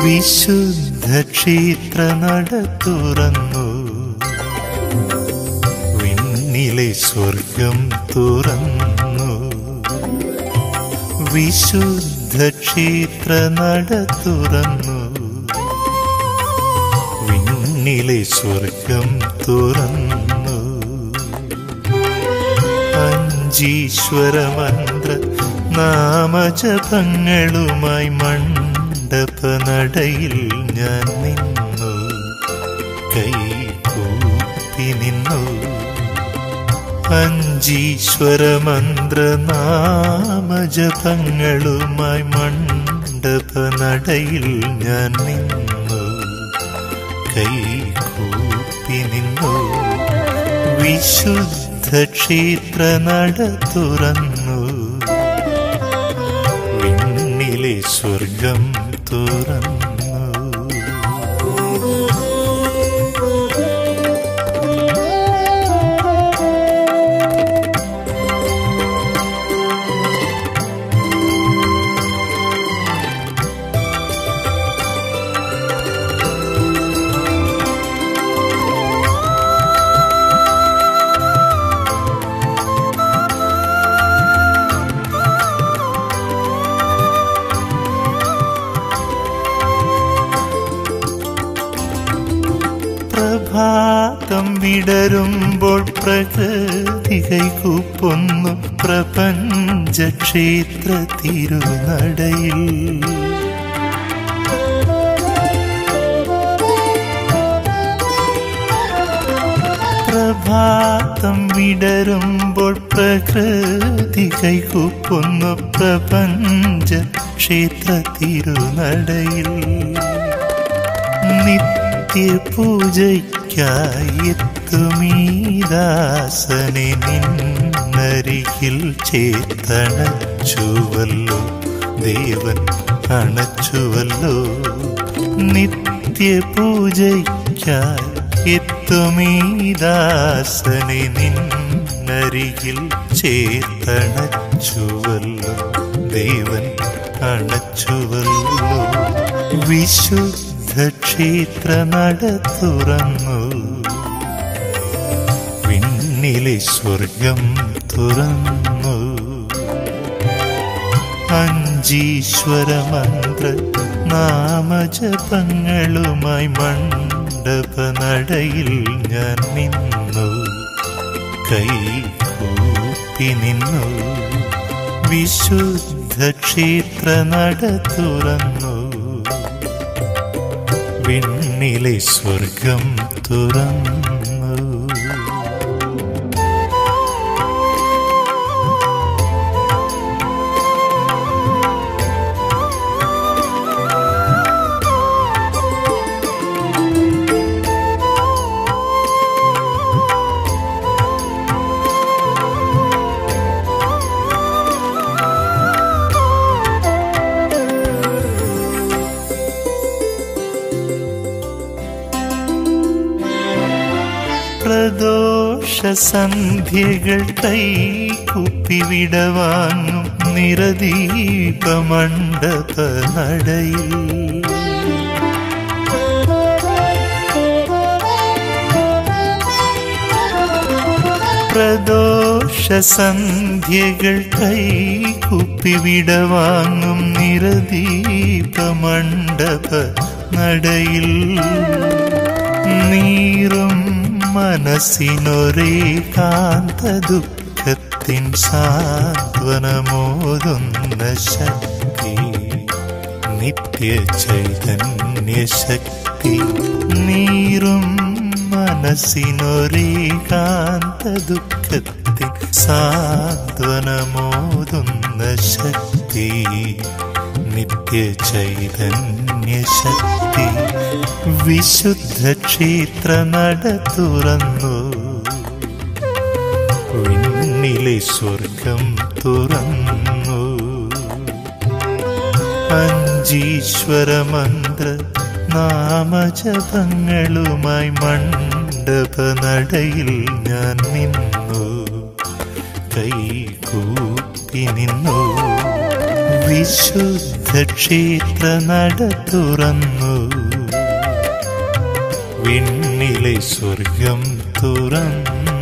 വിശുദ്ധ ക്ഷേത്ര നട തുറന്നു വിണ്ണിലെ സ്വർഗം തുറന്നു വിശുദ്ധ ക്ഷേത്ര നട തുറന്നു വിണ്ണിലെ സ്വർഗം തുറന്നു അഞ്ചീശ്വരമന്ത്ര നാമജപങ്ങളുമായി മണ്ഡപനടയിൽ ഞാൻ നിന്നു കൈ കൂപ്പി നിന്നു അഞ്ചീശ്വരമന്ത്ര നാമജപങ്ങളുമായി മണ്ഡപനടയിൽ ഞാൻ നിന്നു കൈ കൂപ്പി നിന്നു വിശുദ്ധ ക്ഷേത്ര നട തുറന്നു വിണ്ണിലെ സ്വർഗം തുറന്നു പ്രഭാതം വിടരുമ്പോൾ പ്രകൃതി കൈകൂപ്പൊന്നു പ്രപഞ്ചക്ഷേത്ര തിരുനടയിൽ പ്രഭാതം വിടരുമ്പോൾ പ്രകൃതി കൈകൂപ്പൊന്നു പ്രപഞ്ച ക്ഷേത്ര തിരുനടയിൽ നിത്യപൂജയ്ക്കായി എത്തുമീദാസനെ നിന്നരികിൽ ചേത്തണച്ചുവല്ലോ ദേവൻ അണച്ചുവല്ലോ നിത്യപൂജയ്ക്കായി എത്തുമീദാസനെ നിന്നരികിൽ ചേത്തണച്ചുവല്ലോ ദേവൻ അണച്ചുവല്ലോ വിശുദ്ധ ക്ഷേത്ര നട തുറന്നു വിണ്ണിലെ സ്വർഗം തുറന്നു അഞ്ചീശ്വരമന്ത്ര നാമജപങ്ങളുമായി മണ്ഡപനടയിൽ ഞാൻ നിന്നു കൈ കൂപ്പി നിന്നു വിശുദ്ധ ക്ഷേത്ര നട തുറന്നു വിണ്ണിലെ സ്വർഗം തുറന്നു പ്രദോഷ സന്ധ്യകൾ കൈകുപ്പി വിടവാങ്ങും നിറദീപ മണ്ഡപ നടയിൽ പ്രദോഷ സന്ധ്യകൾ കൈകുപ്പി വിടവാങ്ങും നിറദീപ മണ്ഡപ നടയിൽ നീറും മനസ്സിനൊരേ കാന്ത ദുഃഖത്തിൻ സാന്ത്വനമോതുന്ന ശക്തി നിത്യ ചൈതന്യ ശക്തി നീറും മനസ്സിനൊരേ കാന്ത ദുഃഖത്തിൻ സാന്ത്വനമോതുന്ന ശക്തി നിത്യ ചൈതന്യ ശക്തി വിശുദ്ധ ക്ഷേത്ര നട തുറന്നു വിണ്ണിലെ സ്വർഗം തുറന്നു അഞ്ചീശ്വരമന്ത്ര നാമജപങ്ങളുമായി മണ്ഡപനടയിൽ ഞാൻ നിന്നു കൈ കൂപ്പി നിന്നു വിശുദ്ധ പരിശുദ്ധ ക്ഷേത്ര നട തുറന്നു വിണ്ണിലെ സ്വർഗം തുറന്നു